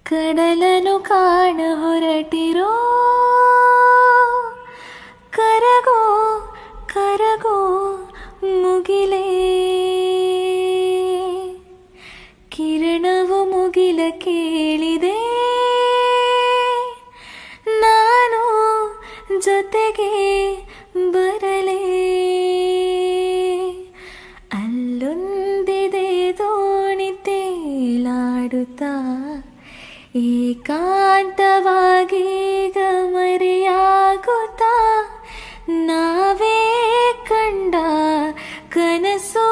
ಕಡಲನು ಕಾಣ ಹೊರಟಿರೋ ಕರಗೋ ಕರಗೋ ಮುಗಿಲೇ ಕಿರಣವು ಮುಗಿಲ ಕೇಳಿದೆ ನಾನು ಜೊತೆಗೆ ಬರಲೇ ಅಲ್ಲೊಂದಿದೆ ದೋಣಿ ತೇಲಾಡುತ್ತಾ ಏಕಾಂತವಾಗೀಗ ಮರೆಯಾಗುತ್ತಾ ನಾವೇ ಕಂಡ ಕನಸು